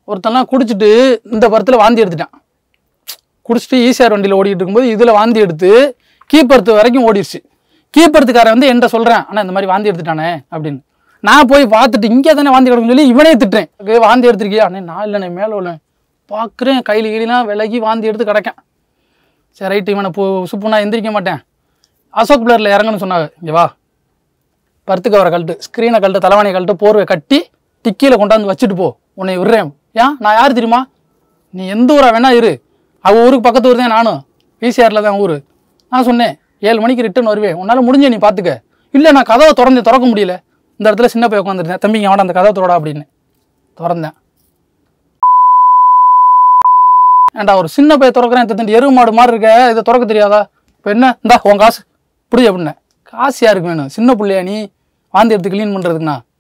ஒருத்தன்லாம் குடிச்சிட்டு இந்த படத்தில் வாந்தி எடுத்துட்டான் குடிச்சிட்டு ஈசிஆர் வண்டியில் ஓடிட்டு இருக்கும்போது இதில் வாந்தி எடுத்து கீப்பர்த்து வரைக்கும் ஓடிடுச்சு கீப்பர்த்துக்காரன் வந்து என்கிட்ட சொல்கிறேன் ஆனால் இந்த மாதிரி வாந்தி எடுத்துட்டானே அப்படின்னு நான் போய் பார்த்துட்டு இங்கே தானே வாந்தி எடுக்கணும்னு சொல்லி இவனே திட்டுறேன் "ஏய், வாந்தி எடுத்திருக்கியா அண்ணே நான் இல்லைண்ணே மேலே உள்ள பார்க்குறேன் கையில் கீழலாம் விலகி வாந்தி எடுத்து கிடக்கேன் சரி ரைட்டு இவனை போ சுப்புனா எந்திரிக்க மாட்டேன் அசோக் பிளரில் இறங்குன்னு சொன்னாங்க இங்கே வா பருத்துக்கு வர கழட்டு ஸ்க்ரீனை கழட்டு தலைவாணியை கழட்டு போர்வை கட்டி டிக்கியில் கொண்டாந்து வச்சுட்டு போ உன்னை விடுறேன் ஏன் நான் யார் தெரியுமா நீ எந்த ஊரா வேணா இரு அவ ஊருக்கு பக்கத்து ஊர் தான் நானும் பிசிஆரில் தான் ஊர் நான் சொன்னேன் ஏழு மணிக்கு ரிட்டர்ன் வருவேன் உன்னால் முடிஞ்ச நீ பார்த்துக்க இல்லை நான் கதவை திறந்து திறக்க முடியல இந்த இடத்துல சின்ன போய் உட்காந்துருந்தேன் தம்பிங்க அவட அந்த கதவை திறடா அப்படின்னு திறந்தேன் ஏன்டா ஒரு சின்ன பைய திறக்கிறேன் தண்டு எருவு மாடு மாதிரி இருக்க இதை திறக்க தெரியாதா இப்போ என்ன இந்தா உன் காசு புடி அப்படின்னேன் காசு யாருக்கு வேணும் சின்ன பிள்ளையா நீ வாந்தி எடுத்து க்ளீன் பண்ணுறதுக்குண்ணா